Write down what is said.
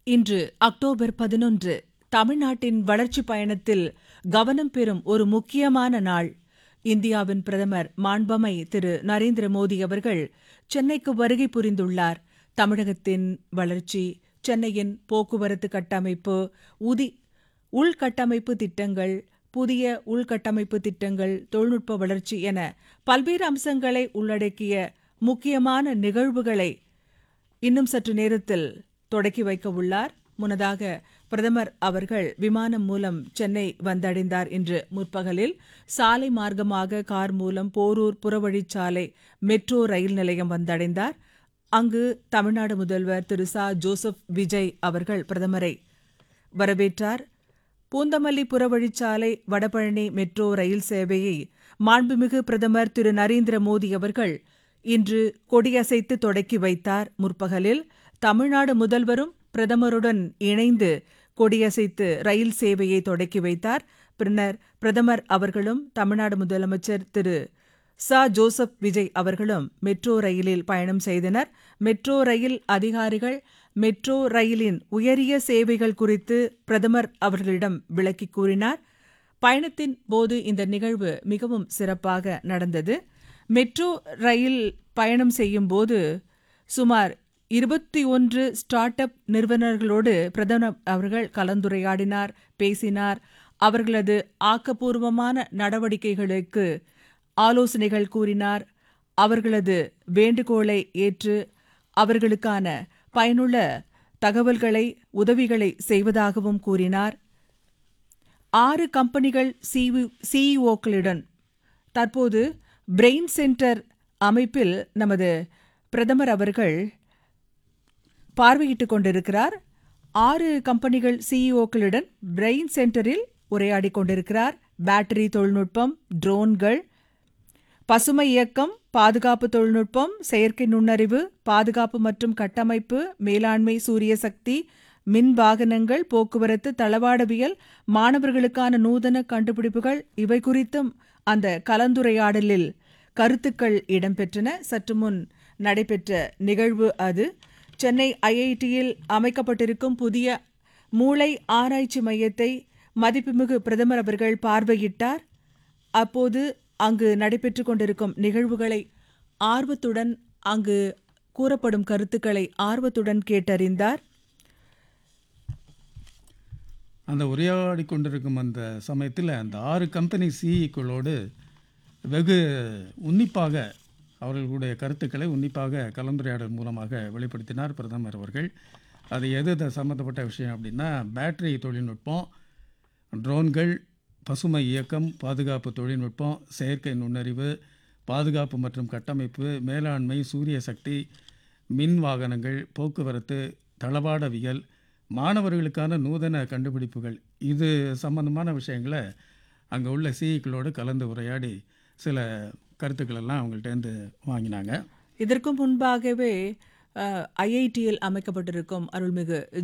இன்று அக்டோபர் பதினொன்று தமிழ்நாட்டின் வளர்ச்சிப் பயணத்தில் கவனம் பெறும் ஒரு முக்கியமான நாள் இந்தியாவின் பிரதமர் மாண்பமை திரு நரேந்திர மோடி அவர்கள் சென்னைக்கு வருகை புரிந்துள்ளார் தமிழகத்தின் வளர்ச்சி சென்னையின் போக்குவரத்து கட்டமைப்பு உதி உள்கட்டமைப்பு திட்டங்கள் புதிய உள்கட்டமைப்பு திட்டங்கள் தொழில்நுட்ப வளர்ச்சி என பல்வேறு அம்சங்களை உள்ளடக்கிய முக்கியமான நிகழ்வுகளை இன்னும் சற்று நேரத்தில் தொடக்கி வைக்க உள்ளார் முன்னதாக பிரதமர் அவர்கள் விமானம் மூலம் சென்னை வந்தடைந்தார் இன்று முற்பகலில் சாலை மார்க்கமாக கார் மூலம் போரூர் புறவழிச்சாலை மெட்ரோ ரயில் நிலையம் வந்தடைந்தார் அங்கு தமிழ்நாடு முதல்வர் திரு ச ஜோசப் விஜய் அவர்கள் பிரதமரை வரவேற்றார் பூந்தமல்லி புறவழிச்சாலை வடபழனி மெட்ரோ ரயில் சேவையை மாண்புமிகு பிரதமர் திரு நரேந்திர மோடி அவர்கள் இன்று கொடியசைத்து தொடக்கி வைத்தார் முற்பகலில் தமிழ்நாடு முதல்வரும் பிரதமருடன் இணைந்து கொடியசைத்து ரயில் சேவையை தொடக்கி வைத்தார் பின்னர் பிரதமர் அவர்களும் தமிழ்நாடு முதலமைச்சர் திரு ச ஜோசப் விஜய் அவர்களும் மெட்ரோ ரயிலில் பயணம் செய்தனர் மெட்ரோ ரயில் அதிகாரிகள் மெட்ரோ ரயிலின் உயரிய சேவைகள் குறித்து பிரதமர் அவர்களிடம் விளக்கி கூறினார் பயணத்தின் போது இந்த நிகழ்வு மிகவும் சிறப்பாக நடந்தது மெட்ரோ ரயில் பயணம் செய்யும் போது சுமார் இருபத்தி ஒன்று ஸ்டார்ட் அப் நிறுவனர்களோடு பிரதமர் அவர்கள் கலந்துரையாடினார் பேசினார் அவர்களது ஆக்கப்பூர்வமான நடவடிக்கைகளுக்கு ஆலோசனைகள் கூறினார் அவர்களது வேண்டுகோளை ஏற்று அவர்களுக்கான பயனுள்ள தகவல்களை உதவிகளை செய்வதாகவும் கூறினார் ஆறு கம்பெனிகள் சிஇஓக்களுடன் தற்போது பிரெயின் சென்டர் அமைப்பில் நமது பிரதமர் அவர்கள் பார்வையிட்டுக் கொண்டிருக்கிறார் ஆறு கம்பெனிகள் சிஇஓக்களுடன் பிரெயின் சென்டரில் உரையாடி கொண்டிருக்கிறார் பேட்டரி தொழில்நுட்பம் ட்ரோன்கள் பசுமை இயக்கம் பாதுகாப்பு தொழில்நுட்பம் செயற்கை நுண்ணறிவு பாதுகாப்பு மற்றும் கட்டமைப்பு மேலாண்மை சூரிய சக்தி மின் வாகனங்கள் போக்குவரத்து தளவாடவியல் மாணவர்களுக்கான நூதன கண்டுபிடிப்புகள் இவை குறித்தும் அந்த கலந்துரையாடலில் கருத்துக்கள் இடம்பெற்றன சற்று முன் நடைபெற்ற நிகழ்வு அது சென்னை ஐஐடியில் அமைக்கப்பட்டிருக்கும் புதிய மூளை ஆராய்ச்சி மையத்தை மதிப்புமிகு பிரதமர் அவர்கள் பார்வையிட்டார் அப்போது அங்கு நடைபெற்றுக் கொண்டிருக்கும் நிகழ்வுகளை ஆர்வத்துடன் அங்கு கூறப்படும் கருத்துக்களை ஆர்வத்துடன் கேட்டறிந்தார் அந்த உரையாடி கொண்டிருக்கும் அந்த சமயத்தில் அந்த ஆறு கம்பெனி சிஇக்களோடு வெகு உன்னிப்பாக அவர்களுடைய கருத்துக்களை உன்னிப்பாக கலந்துரையாடல் மூலமாக வெளிப்படுத்தினார் பிரதமர் அவர்கள் அது எது அது சம்மந்தப்பட்ட விஷயம் அப்படின்னா பேட்டரி தொழில்நுட்பம் ட்ரோன்கள் பசுமை இயக்கம் பாதுகாப்பு தொழில்நுட்பம் செயற்கை நுண்ணறிவு பாதுகாப்பு மற்றும் கட்டமைப்பு மேலாண்மை சூரிய சக்தி மின் வாகனங்கள் போக்குவரத்து தளவாடவியல் மாணவர்களுக்கான நூதன கண்டுபிடிப்புகள் இது சம்பந்தமான விஷயங்களை அங்கே உள்ள சிஇக்களோடு கலந்து உரையாடி சில கருத்துக்களெல்லாம் அவங்கள்ட்டேருந்து வாங்கினாங்க இதற்கு முன்பாகவே ஐஐடியில் அமைக்கப்பட்டிருக்கும் அருள்மிகு